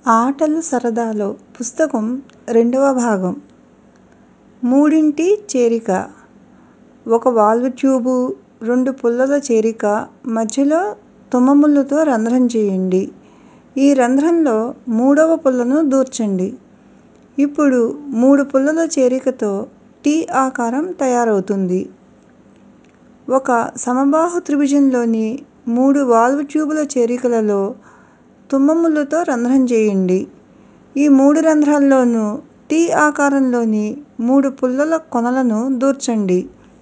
ఆటలు సరదాలో పుస్తకం రెండవ భాగం మూడింటి చేరిక ఒక వాల్వ్ ట్యూబు రెండు పుల్లల చేరిక మధ్యలో తుమ్మముళ్ళతో రంధ్రం చేయండి ఈ రంధ్రంలో మూడవ పుల్లను దూర్చండి ఇప్పుడు మూడు పుల్లల చేరికతో టీ ఆకారం తయారవుతుంది ఒక సమబాహు త్రిభుజంలోని మూడు వాల్వ్ ట్యూబుల చేరికలలో తుమ్మముళ్ళతో రంధ్రం చేయండి ఈ మూడు రంధ్రాల్లోనూ టీ ఆకారంలోని మూడు పుల్లల కొనలను దూర్చండి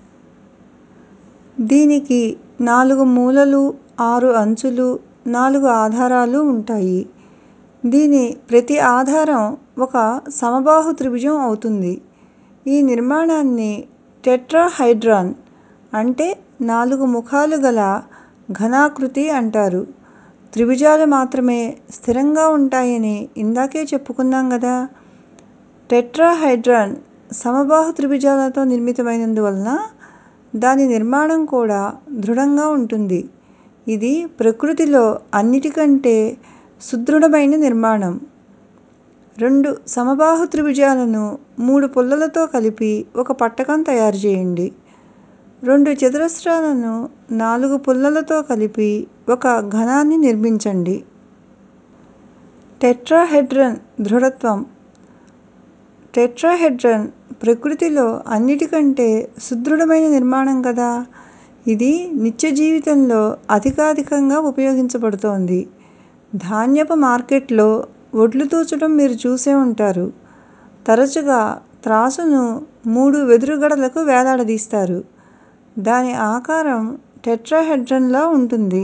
దీనికి నాలుగు మూలలు ఆరు అంచులు నాలుగు ఆధారాలు ఉంటాయి దీని ప్రతి ఆధారం ఒక సమబాహు త్రిభుజం అవుతుంది ఈ నిర్మాణాన్ని టెట్రాహైడ్రాన్ అంటే నాలుగు ముఖాలు గల ఘనాకృతి అంటారు త్రిభుజాలు మాత్రమే స్థిరంగా ఉంటాయని ఇందాకే చెప్పుకున్నాం గదా టెట్రాహైడ్రాన్ సమబాహు త్రిభుజాలతో నిర్మితమైనందువలన దాని నిర్మాణం కూడా దృఢంగా ఉంటుంది ఇది ప్రకృతిలో అన్నిటికంటే సుదృఢమైన నిర్మాణం రెండు సమబాహు త్రిభుజాలను మూడు పుల్లలతో కలిపి ఒక పట్టకం తయారు చేయండి రెండు చతురస్రాలను నాలుగు పుల్లలతో కలిపి ఒక ఘనాన్ని నిర్మించండి టెట్రాహెడ్రన్ దృఢత్వం టెట్రాహెడ్రన్ ప్రకృతిలో అన్నిటికంటే సుదృఢమైన నిర్మాణం కదా ఇది నిత్య జీవితంలో అధికాధికంగా ఉపయోగించబడుతోంది ధాన్యపు మార్కెట్లో వడ్లు తూచడం మీరు చూసే ఉంటారు తరచుగా త్రాసును మూడు వెదురుగడలకు వేలాడదీస్తారు దాని ఆకారం టెట్రాహెడ్రన్లా ఉంటుంది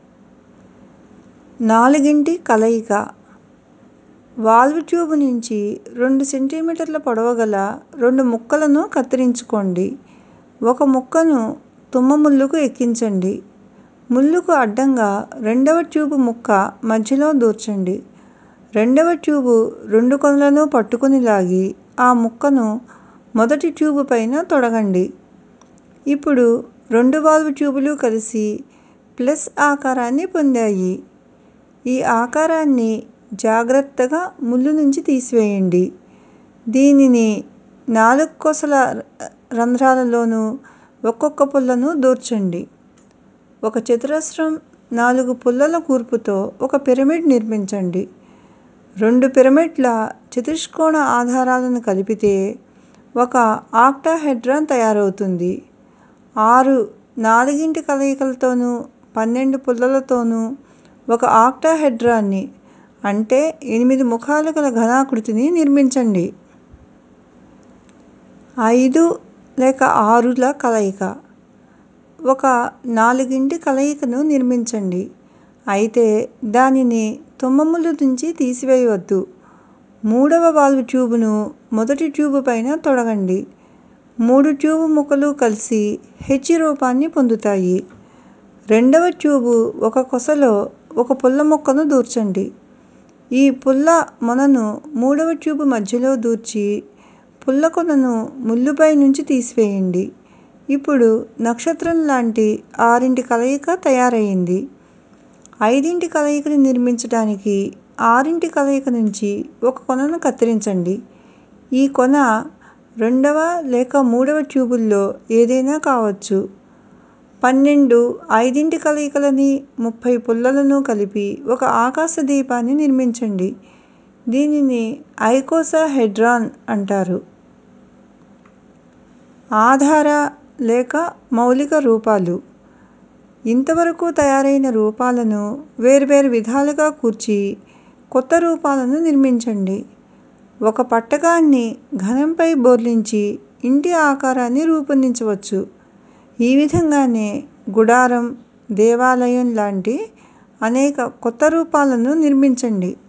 నాలుగింటి కలయిక వాల్వ్ ట్యూబ్ నుంచి రెండు సెంటీమీటర్ల పొడవు గల రెండు ముక్కలను కత్తిరించుకోండి ఒక ముక్కను తుమ్మముళ్ళకు ఎక్కించండి ముళ్ళకు అడ్డంగా రెండవ ట్యూబ్ ముక్క మధ్యలో దూర్చండి రెండవ ట్యూబు రెండు కొనలను పట్టుకుని లాగి ఆ ముక్కను మొదటి ట్యూబు పైన తొడగండి ఇప్పుడు రెండు వాల్వ్ ట్యూబులు కలిసి ప్లస్ ఆకారాన్ని పొందాయి ఈ ఆకారాన్ని జాగ్రత్తగా ముళ్ళు నుంచి తీసివేయండి దీనిని నాలుగు కొసల రంధ్రాలలోనూ ఒక్కొక్క పుల్లను దూర్చండి ఒక చతురస్రం నాలుగు పుల్లల కూర్పుతో ఒక పిరమిడ్ నిర్మించండి రెండు పిరమిడ్ల చతుష్కోణ ఆధారాలను కలిపితే ఒక ఆక్టాహెడ్రాన్ తయారవుతుంది ఆరు నాలుగింటి కలయికలతోనూ పన్నెండు పుల్లలతోనూ ఒక ఆక్టాహెడ్రాన్ని అంటే ఎనిమిది ముఖాలు గల ఘనాకృతిని నిర్మించండి ఐదు లేక ఆరుల కలయిక ఒక నాలుగింటి కలయికను నిర్మించండి అయితే దానిని తుమ్మముళ్ళు నుంచి తీసివేయవద్దు మూడవ వాల్వ్ ట్యూబును మొదటి ట్యూబు పైన తొడగండి మూడు ట్యూబు ముక్కలు కలిసి హెచ్ రూపాన్ని పొందుతాయి రెండవ ట్యూబు ఒక కొసలో ఒక పుల్ల ముక్కను దూర్చండి ఈ పుల్ల మొనను మూడవ ట్యూబు మధ్యలో దూర్చి పుల్ల కొనను ముళ్ళుపై నుంచి తీసివేయండి ఇప్పుడు నక్షత్రం లాంటి ఆరింటి కలయిక తయారయింది ఐదింటి కలయికని నిర్మించడానికి ఆరింటి కలయిక నుంచి ఒక కొనను కత్తిరించండి ఈ కొన రెండవ లేక మూడవ ట్యూబుల్లో ఏదైనా కావచ్చు పన్నెండు ఐదింటి కలయికలని ముప్పై పుల్లలను కలిపి ఒక ఆకాశ దీపాన్ని నిర్మించండి దీనిని ఐకోసాహెడ్రాన్ అంటారు ఆధార లేక మౌలిక రూపాలు ఇంతవరకు తయారైన రూపాలను వేర్వేరు విధాలుగా కూర్చి కొత్త రూపాలను నిర్మించండి ఒక పట్టకాన్ని ఘనంపై బోర్లించి ఇంటి ఆకారాన్ని రూపొందించవచ్చు ఈ విధంగానే గుడారం దేవాలయం లాంటి అనేక కొత్త రూపాలను నిర్మించండి